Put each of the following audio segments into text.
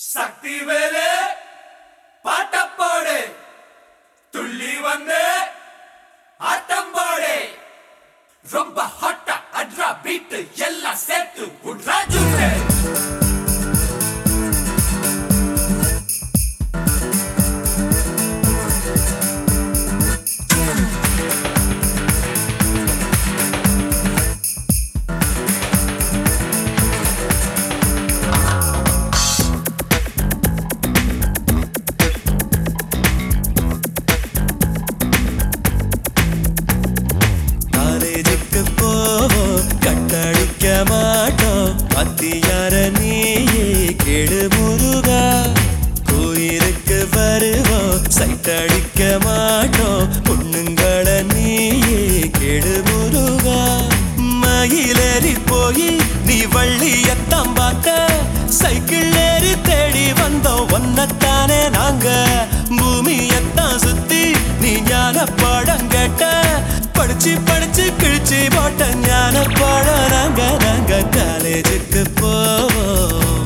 சக்தி வேலு பாட்டப்போடு துள்ளி வந்து ஆட்டம் போடு ரொம்ப ஹாட்டா அட்ரா பீட்டு எல்லாம் சேர்த்து உட்ரா ஜூட்டு காலேஜுக்கு போவோம் கட்டடிக்க மாட்டோம் அத்தியார நீயே கெடு முருகா கோயிலுக்கு வருவோம் சைட் அடிக்க மாட்டோம் பொண்ணுங்கள நீயே கெடு முருகா மயிலேறி போய் நீ வள்ளியத்தான் பார்க்க சைக்கிள் ஏறி தேடி வந்தோம் ஒன்னத்தானே நாங்க பூமியத்தான் சுத்தி நீ ஞான பாடம் கேட்ட படிச்சு படிச்சு கிழிச்சு போட்ட ஞான பாடம் நாங்க நாங்க காலேஜுக்கு போவோம்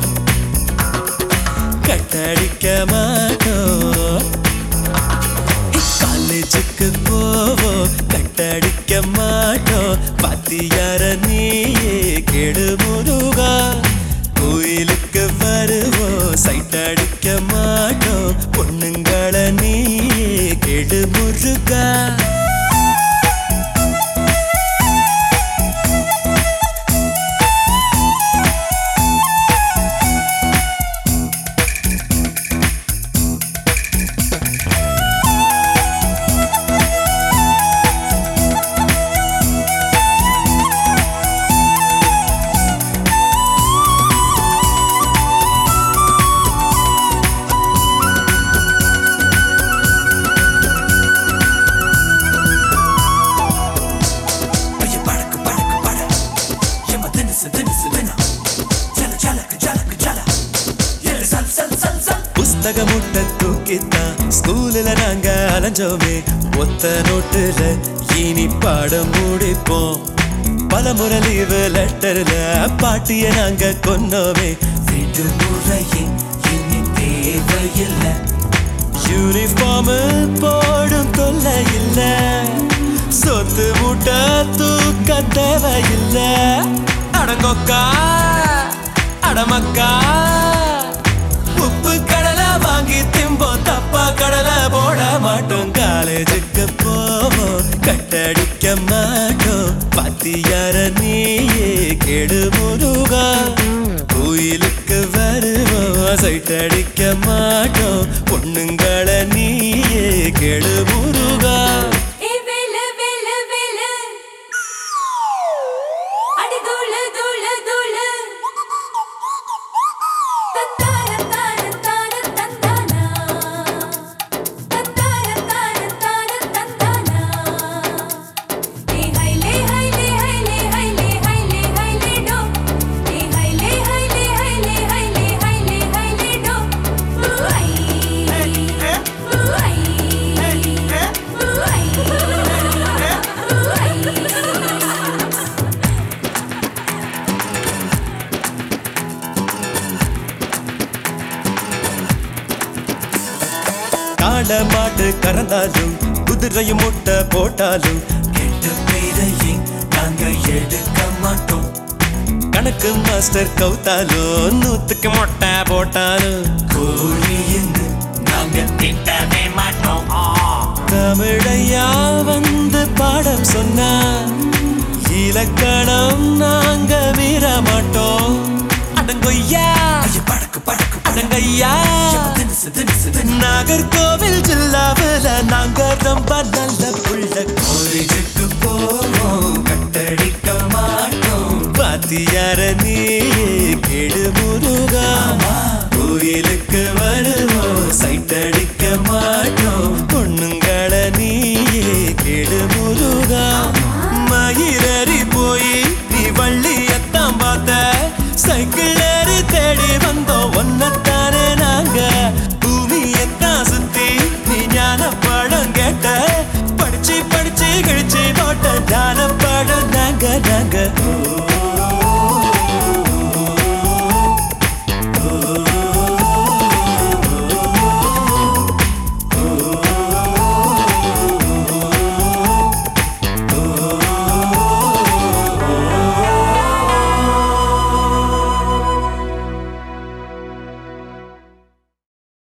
கட்டடிக்க மாட்டோம் காலேஜுக்கு போவோம் கட்டடிக்க மாட்டோம் பாத்தியார நீயே கெடு முருகா கோயிலுக்கு வருவோம் சைட் அடிக்க மாட்டோம் பொண்ணுங்கள நீயே கெடு முருகா ஐய படக்கு படக்கு பட எம்ம தினுசு தினுசு தினா ஜல ஜலக்கு ஜலக்கு ஜல எல் சல் சல் சல் சல் புஸ்தக முட்டை தூக்கித்தான் ஸ்கூலில் நாங்க அலைஞ்சோமே ஒத்த நோட்டுல இனி பாடம் முடிப்போம் பல முறை லீவு லெட்டர்ல பாட்டிய நாங்க கொன்னோமே விடுமுறையே இனி தேவையில்லை யூனிஃபார்ம் போடும் தொல்லை இல்ல சொத்து மூட்டை தூக்க தேவையில்ல அடங்கொக்கா அடமக்கா உப்பு கடலை வாங்கி திம்போம் தப்பா கடலை போட மாட்டோம் காலேஜுக்கு போவோம் கட்டடிக்க மாட்டோம் பாத்தியார நீயே கெடு முருகா கோயிலுக்கு வருவோம் சைட் அடிக்க மாட்டோம் பொண்ணுங்கள நீயே கெடு முருகா ஏ வேலு வேலு வேலு அடி தூளு தூளு தூளு தத்தார தார தார தந்தானா தத்தார தார தார தந்தானா ஏ ஹைலே ஹைலே ஹைலே ஹைலே ஹைலே ஹைலே டோ ஏ ஹைலே ஹைலே ஹைலே ஹைலே ஹைலே ஹைலே டோ ஊஐ ஊஐ காட மாடு கறந்தாலும் குதிரையும் முட்டை போட்டாலும் கெட்ட பேரையே நாங்க எடுக்க மாட்டோம் கணக்கு மாஸ்டர் கவுத்தாலும் நூத்துக்கு மொட்டை போட்டாலும் கோழின்னு நாங்க திட்டவே மாட்டோம் ஆ. தமிழையா வந்து பாடம் சொன்னா இலக்கணம் நாங்க மீற மாட்டோம் அடங்கொய்யா ஐய படக்கு படக்கு பட அடங்கய்யா எம்ம தினுசு தினுசு தினா நாகர்கோவில் ஜில்லாவில் நாங்க ரொம்ப நல்ல புள்ள காலேஜுக்கு போவோம் கட்டடிக்க மாட்டோம் பாத்தியார நீ கெடு முருகா ஆமா